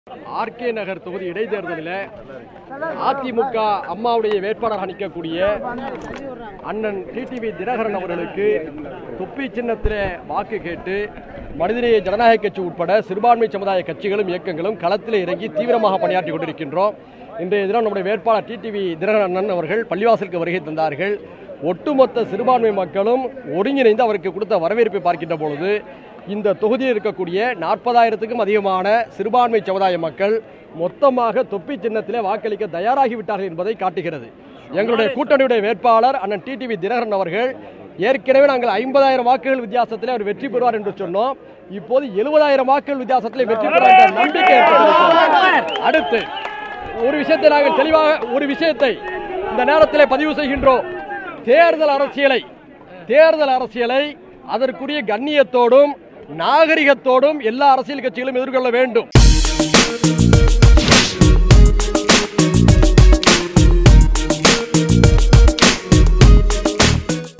RK நகர் தொகுதி இடைத்தேர்தலில் அதிமுக அம்மாவுடைய வேட்பாளராக நிற்கக்கூடிய அண்ணன் டிடிவி தினகரன் அவர்களுக்கு தொப்பி சின்னத்திலே வாக்கு கேட்டு மனிதநேய ஜனநாயக கட்சி உட்பட சிறுபான்மை சமுதாய கட்சிகளும் இயக்கங்களும் களத்தில் இறங்கி தீவிரமாக பணியாற்றி கொண்டிருக்கின்றோம் இன்றைய தினம் நம்முடைய வேட்பாளர் டிடிவி தினகரன் அண்ணன் அவர்கள் பள்ளிவாசலுக்கு வருகை தந்தார்கள் ஒட்டுமொத்த சிறுபான்மை மக்களும் ஒருங்கிணைந்து அவருக்கு கொடுத்த வரவேற்பை பார்க்கின்ற பொழுது இந்த தொகுதியில் இருக்கக்கூடிய நாற்பதாயிரத்துக்கும் அதிகமான சிறுபான்மை சமுதாய மக்கள் மொத்தமாக தொப்பி சின்னத்திலே வாக்களிக்க தயாராகி விட்டார்கள் என்பதை காட்டுகிறது எங்களுடைய கூட்டணியுடைய வேட்பாளர் அண்ணன் டிடிவி தினகரன் அவர்கள் ஏற்கனவே நாங்கள் ஐம்பதாயிரம் வாக்குகள் வித்தியாசத்தில் அவர் வெற்றி பெறுவார் என்று சொன்னோம் இப்போது எழுபதாயிரம் வாக்குகள் வித்தியாசத்தில் வெற்றி பெறுவார் என்ற நம்பிக்கை ஏற்பட்டிருக்கிறது. அடுத்து ஒரு விஷயத்தை நாங்கள் தெளிவாக ஒரு விஷயத்தை இந்த நேரத்திலே பதிவு செய்கின்றோம் தேர்தல் அரசியலை தேர்தல் அரசியலை அதற்குரிய கண்ணியத்தோடும் நாகரிகத்தோடும் எல்லா அரசியல் கட்சிகளும் எதிர்கொள்ள வேண்டும்